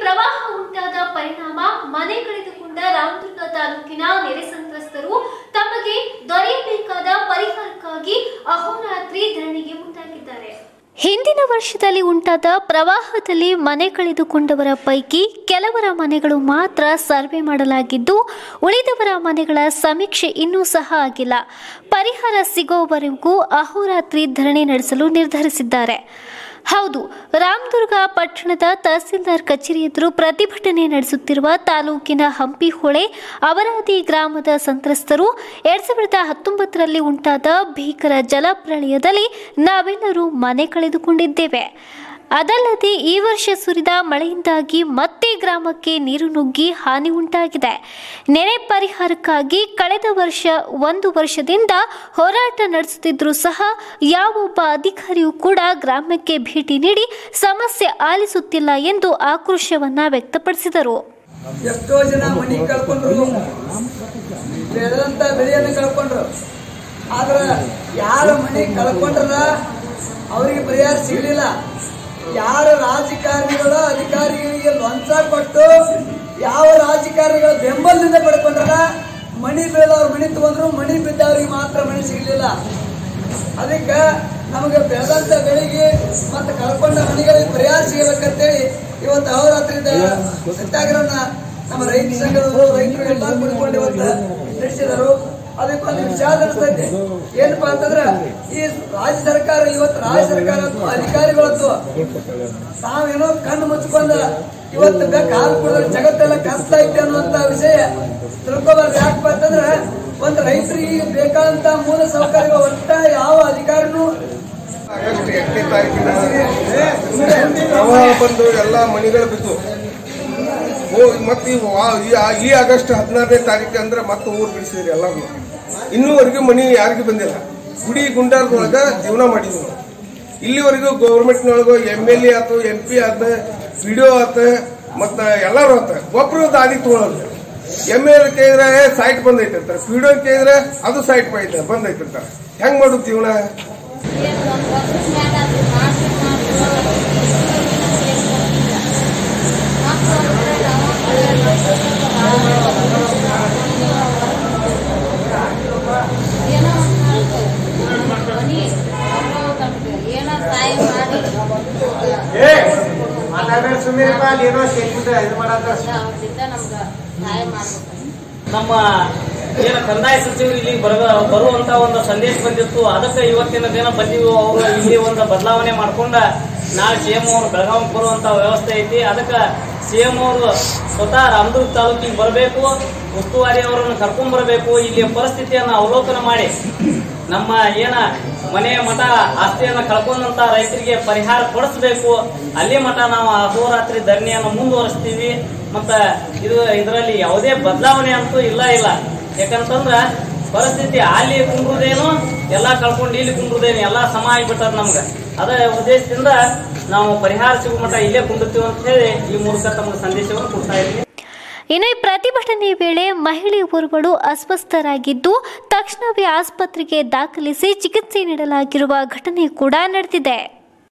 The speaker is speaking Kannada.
ಪ್ರವಾಹ ಉಂಟಾದ ಪರಿಣಾಮ ಮನೆ ಕಳೆದುಕೊಂಡ ರಾಮದುರ್ಗ ತಾಲೂಕಿನ ನೆರೆ ಸಂತ್ರಸ್ತರು ತಮಗೆ ದೊರೆಯಬೇಕಾದ ಪರಿಹಾರಕ್ಕಾಗಿ ಅಹೋರಾತ್ರಿ ಧರಣಿಗೆ ಮುಂದಾಗಿದ್ದಾರೆ ಹಿಂದಿನ ವರ್ಷದಲ್ಲಿ ಉಂಟಾದ ಪ್ರವಾಹದಲ್ಲಿ ಮನೆ ಕಳೆದುಕೊಂಡವರ ಪೈಕಿ ಕೆಲವರ ಮನೆಗಳು ಮಾತ್ರ ಸರ್ವೆ ಮಾಡಲಾಗಿದ್ದು ಉಳಿದವರ ಮನೆಗಳ ಸಮೀಕ್ಷೆ ಇನ್ನೂ ಸಹ ಆಗಿಲ್ಲ ಪರಿಹಾರ ಸಿಗೋವರೆಗೂ ಅಹೋರಾತ್ರಿ ಧರಣಿ ನಡೆಸಲು ನಿರ್ಧರಿಸಿದ್ದಾರೆ ಹೌದು ರಾಮದುರ್ಗ ಪಟ್ಟಣದ ತಹಸೀಲ್ದಾರ್ ಕಚೇರಿ ಎದುರು ಪ್ರತಿಭಟನೆ ನಡೆಸುತ್ತಿರುವ ತಾಲೂಕಿನ ಹಂಪಿಹೊಳೆ ಅವರಾದಿ ಗ್ರಾಮದ ಸಂತ್ರಸ್ತರು ಎರಡ್ ಸಾವಿರದ ಹತ್ತೊಂಬತ್ತರಲ್ಲಿ ಉಂಟಾದ ಭೀಕರ ಜಲಪ್ರಳಯದಲ್ಲಿ ನಾವೆಲ್ಲರೂ ಮನೆ ಕಳೆದುಕೊಂಡಿದ್ದೇವೆ ಅದಲ್ಲದೆ ಈ ವರ್ಷ ಸುರಿದ ಮಳೆಯಿಂದಾಗಿ ಮತ್ತೆ ಗ್ರಾಮಕ್ಕೆ ನೀರು ನುಗ್ಗಿ ಹಾನಿ ಉಂಟಾಗಿದೆ ನೆರೆ ಪರಿಹಾರಕ್ಕಾಗಿ ಕಳೆದ ವರ್ಷ ಒಂದು ವರ್ಷದಿಂದ ಹೋರಾಟ ನಡೆಸುತ್ತಿದ್ರೂ ಸಹ ಯಾವೊಬ್ಬ ಅಧಿಕಾರಿಯೂ ಕೂಡ ಗ್ರಾಮಕ್ಕೆ ಭೇಟಿ ನೀಡಿ ಸಮಸ್ಯೆ ಆಲಿಸುತ್ತಿಲ್ಲ ಎಂದು ಆಕ್ರೋಶವನ್ನ ವ್ಯಕ್ತಪಡಿಸಿದರು ಎಷ್ಟೋ ಜನ ಮನಿ ಕಳ್ಕೊಂಡ್ರು ಬೆಳೆದಂತ ಬೆಳೆಯನ್ನು ಕಳ್ಕೊಂಡ್ರು ಆದ್ರ ಯಾರ ಮನಿ ಕಳ್ಕೊಂಡ್ರ ಅವರಿಗೆ ಪರಿಹಾರ ಸಿಗಲಿಲ್ಲ ಯಾರ ರಾಜಕಾರಣಿಗಳ ಅಧಿಕಾರಿಗಳಿಗೆ ಲಂಚ ಕೊಟ್ಟು ಯಾವ ರಾಜಕಾರಣಿಗಳ ಬೆಂಬಲದಿಂದ ಪಡ್ಕೊಂಡ್ರ ಮಣಿ ಬೆಳೆದವ್ರ ಮಣಿ ತಗೊಂಡ್ರು ಮಣಿ ಬಿದ್ದವ್ರಿಗೆ ಮಾತ್ರ ಮಣಿ ಸಿಗಲಿಲ್ಲ ಅದಕ್ಕೆ ನಮಗೆ ಬೆಳೆದಂತ ಬೆಳೆಗೆ ಮತ್ತೆ ಕಳ್ಕೊಂಡ ಮನೆಗಳಿಗೆ ಪರಿಹಾರ ಸಿಗಬೇಕಂತೇಳಿ ಇವತ್ತು ಅಹೋರಾತ್ರಿದ ಸತ್ಯಾಗ್ರಹನ ನಮ್ಮ ರೈತ ಸಂಘದವರು ರೈತರು ಎಲ್ಲ ಕುಡ್ಕೊಂಡು ಇವತ್ತು ನಡೆಸಿದರು ಅದಕ್ಕೆ ಒಂದು ವಿಚಾರ ಅನಿಸ್ತೈತೆ ಏನಪ್ಪಾ ಅಂತಂದ್ರ ಈ ರಾಜ್ಯ ಸರ್ಕಾರ ಇವತ್ತು ರಾಜ್ಯ ಸರ್ಕಾರ ಅಥವಾ ಅಧಿಕಾರಿಗಳದ್ದು ತಾವೇನೋ ಕಣ್ಣು ಮುಚ್ಕೊಂಡ ಇವತ್ತು ಬೇಕು ಹಾಲು ಕುಡಿದ್ರೆ ಜಗತ್ತೆಲ್ಲ ಕಷ್ಟ ಐತೆ ಅನ್ನುವಂತ ವಿಷಯ ತಿಳ್ಕೊಬಾರ್ದು ಯಾಕಪ್ಪ ಅಂತಂದ್ರ ಒಂದು ರೈತರಿಗೆ ಬೇಕಾದಂತ ಮೂಲ ಸೌಕರ್ಯಗಳು ಒಟ್ಟ ಯಾವ ಅಧಿಕಾರಿನೂ ಆಗಸ್ಟ್ ಎಂಟನೇ ತಾರೀಕಿನ ಪ್ರವಾಹ ಬಂದು ಎಲ್ಲ ಮನೆಗಳು ಬಿದ್ದು ಹೋಗಿ ಮತ್ತೆ ಈ ವಾ- ಈ- ಈ ಆಗಸ್ಟ್ ಹದಿನಾರನೇ ತಾರೀಕು ಅಂದ್ರೆ ಮತ್ತೆ ಊರು ಬಿಡಿಸಿದ್ರಿ ಎಲ್ಲರೂ ಇನ್ನೂವರೆಗೂ ಮನಿ ಯಾರಿಗೂ ಬಂದಿಲ್ಲ ಗುಡಿ ಗುಂಡಾರದೊಳಗ ಜೀವನ ಮಾಡಿದ್ವಿ ನಾವು ಇಲ್ಲಿವರೆಗೂ ಗೌರ್ಮೆಂಟ್ನೊಳಗ ಎಮ್ ಎಲ್ ಎ ಆತು ಎಂ ಪಿ ಆತ ಪಿ ಡಿ ಆತ ಮತ್ತ ಎಲ್ಲರೂ ಆತ ಒಬ್ರು ದಾರಿ ತಗೊಳ್ಳೋದು ಎಮ್ ಎಲ್ ಕೇಳಿದ್ರೆ ಸೈಟ್ ಬಂದೈತೆ ಅಂತಾರೆ ಪಿ ಡಿ ಕೇಳಿದ್ರೆ ಅದು ಸೈಟ್ ಬಂದೈತೆ ಬಂದೈತೆ ಅಂತಾರೆ ಹೆಂಗ್ ಮಾಡೋದು ಜೀವನ ಏನೋ ಸಹಾಯ ಮಾಡಿ ಮಾತಾಡ್ಬೇಡ ಸುಮ್ಮನಿರಪ್ಪ ಅಲ್ಲಿ ಏನೋ ಸೇರ್ಬಿಟ್ಟು ಇದು ಮಾಡತ್ತ ಅವ್ರಿಂದ ನಮ್ಗೆ ಸಹಾಯ ಮಾಡ್ಬೇಕು ನಮ್ಮ ಏನು ಕಂದಾಯ ಸಚಿವರು ಇಲ್ಲಿ ಬರ ಬರುವಂತ ಒಂದು ಸಂದೇಶ ಬಂದಿತ್ತು ಅದಕ್ಕೆ ಇವತ್ತಿನ ದಿನ ಬಂದಿವು ಅವರು ಇಲ್ಲಿ ಒಂದು ಬದಲಾವಣೆ ಮಾಡ್ಕೊಂಡ ನಾಳೆ ಸಿಎಂ ಅವರು ಬೆಳಗಾವಿಗೆ ಬರುವಂತ ವ್ಯವಸ್ಥೆ ಐತಿ ಅದಕ್ಕೆ ಸಿಎಂ ಅವರು ಸ್ವತಃ ರಾಮದುರ್ಗ ತಾಲೂಕಿಗೆ ಬರಬೇಕು ಉಸ್ತುವಾರಿ ಅವರನ್ನು ಕರ್ಕೊಂಡ್ ಬರಬೇಕು ಇಲ್ಲಿ ಪರಿಸ್ಥಿತಿಯನ್ನು ಅವಲೋಕನ ಮಾಡಿ ನಮ್ಮ ಏನ ಮನೆ ಮಠ ಆಸ್ತಿಯನ್ನ ಕಳ್ಕೊಂಡಂತ ರೈತರಿಗೆ ಪರಿಹಾರ ಕೊಡಿಸ್ಬೇಕು ಅಲ್ಲಿ ಮಠ ನಾವು ಅಹೋರಾತ್ರಿ ಧರಣಿಯನ್ನು ಮುಂದುವರಿಸ್ತೀವಿ ಮತ್ತ ಇದು ಇದರಲ್ಲಿ ಯಾವುದೇ ಬದಲಾವಣೆ ಅಂತೂ ಇಲ್ಲ ಇಲ್ಲ ಯಾಕಂತಂದ್ರ ಪರಿಸ್ಥಿತಿ ಅಲ್ಲಿ ಕುಂಡ್ರುದೇನು ಎಲ್ಲಾ ಕಳ್ಕೊಂಡು ಇಲ್ಲಿ ಕುಂಡ್ರುದೇನು ಎಲ್ಲಾ ಸಮ ಆಗಿಬಿಟ್ಟದ ನಮ್ಗ ಅದ ಉದ್ದೇಶದಿಂದ ನಾವು ಪರಿಹಾರ ಸಿಗೋ ಮಠ ಇಲ್ಲೇ ಕುಂಡಿರ್ತೀವಿ ಅಂತ ಹೇಳಿ ಈ ಮೂಲಕ ತಮಗೆ ಸಂದೇಶವನ್ನು ಕೊಡ್ತಾ ಇದ್ದೀನಿ ಇನ್ನು ಈ ಪ್ರತಿಭಟನೆ ವೇಳೆ ಮಹಿಳೆಯೋರ್ವಳು ಅಸ್ವಸ್ಥರಾಗಿದ್ದು ತಕ್ಷಣವೇ ಆಸ್ಪತ್ರೆಗೆ ದಾಖಲಿಸಿ ಚಿಕಿತ್ಸೆ ನೀಡಲಾಗಿರುವ ಘಟನೆ ಕೂಡ ನಡೆದಿದೆ